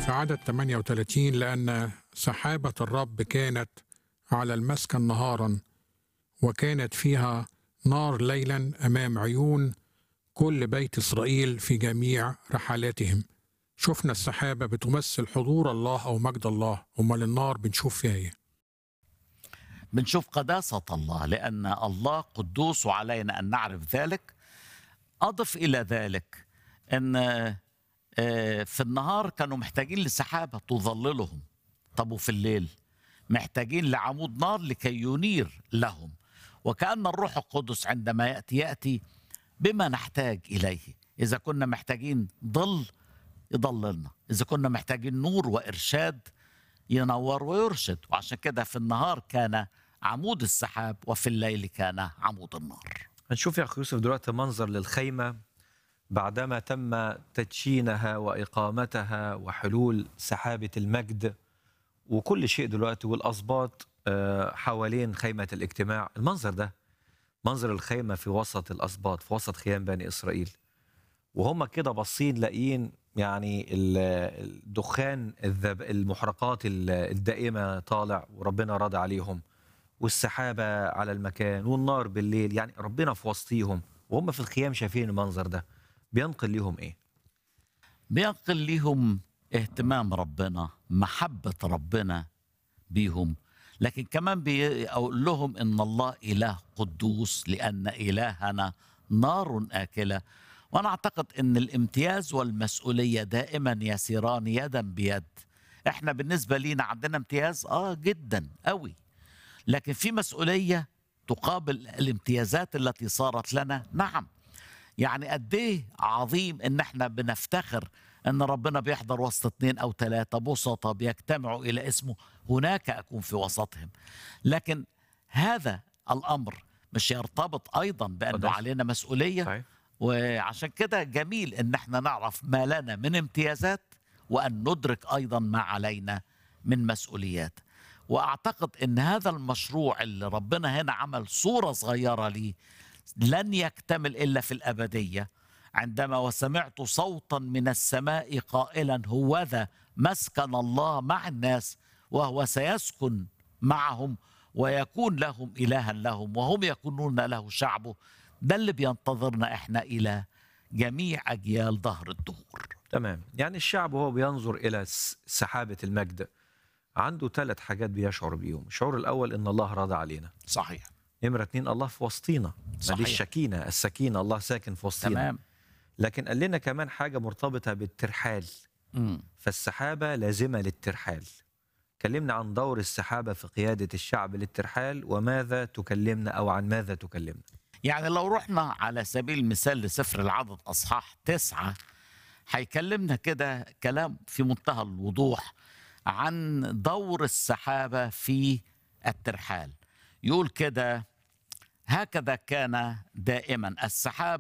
في عدد 38 لأن سحابة الرب كانت على المسكن نهارا وكانت فيها نار ليلا أمام عيون كل بيت إسرائيل في جميع رحلاتهم شفنا السحابة بتمثل حضور الله أو مجد الله أمال النار بنشوف فيها إيه بنشوف قداسة الله لأن الله قدوس وعلينا أن نعرف ذلك أضف إلى ذلك أن آه، في النهار كانوا محتاجين لسحابة تظللهم طب وفي الليل محتاجين لعمود نار لكي ينير لهم وكأن الروح القدس عندما يأتي يأتي بما نحتاج إليه إذا كنا محتاجين ظل يضللنا إذا كنا محتاجين نور وإرشاد ينور ويرشد وعشان كده في النهار كان عمود السحاب وفي الليل كان عمود النار هنشوف يا اخي يوسف دلوقتي منظر للخيمه بعدما تم تدشينها واقامتها وحلول سحابه المجد وكل شيء دلوقتي والاسباط آه، حوالين خيمه الاجتماع المنظر ده منظر الخيمه في وسط الاسباط في وسط خيام بني اسرائيل وهم كده باصين لاقيين يعني ال- الدخان الذب- المحرقات ال- الدائمه طالع وربنا راضي عليهم والسحابه على المكان والنار بالليل يعني ربنا في وسطيهم وهم في الخيام شايفين المنظر ده بينقل ليهم ايه بينقل ليهم اهتمام ربنا محبة ربنا بيهم لكن كمان بيقول لهم ان الله اله قدوس لان الهنا نار اكله وانا اعتقد ان الامتياز والمسؤوليه دائما يسيران يدا بيد احنا بالنسبه لينا عندنا امتياز اه جدا قوي لكن في مسؤوليه تقابل الامتيازات التي صارت لنا نعم يعني قد ايه عظيم ان احنا بنفتخر ان ربنا بيحضر وسط اثنين او ثلاثه بسطة بيجتمعوا الى اسمه هناك اكون في وسطهم لكن هذا الامر مش يرتبط ايضا بانه قداس. علينا مسؤوليه صحيح وعشان كده جميل ان احنا نعرف ما لنا من امتيازات وان ندرك ايضا ما علينا من مسؤوليات واعتقد ان هذا المشروع اللي ربنا هنا عمل صوره صغيره ليه لن يكتمل الا في الابديه عندما وسمعت صوتا من السماء قائلا هوذا مسكن الله مع الناس وهو سيسكن معهم ويكون لهم الها لهم وهم يكونون له شعبه ده اللي بينتظرنا احنا الى جميع اجيال ظهر الدهور تمام يعني الشعب وهو بينظر الى س- سحابه المجد عنده ثلاث حاجات بيشعر بيهم الشعور الاول ان الله راضى علينا صحيح نمرة اتنين الله في وسطينا صحيح. دي الشكينة السكينة الله ساكن في وسطينا تمام لكن قال لنا كمان حاجة مرتبطة بالترحال مم. فالسحابة لازمة للترحال كلمنا عن دور السحابة في قيادة الشعب للترحال وماذا تكلمنا أو عن ماذا تكلمنا يعني لو رحنا على سبيل المثال لسفر العدد اصحاح تسعة هيكلمنا كده كلام في منتهى الوضوح عن دور السحابه في الترحال يقول كده هكذا كان دائما السحاب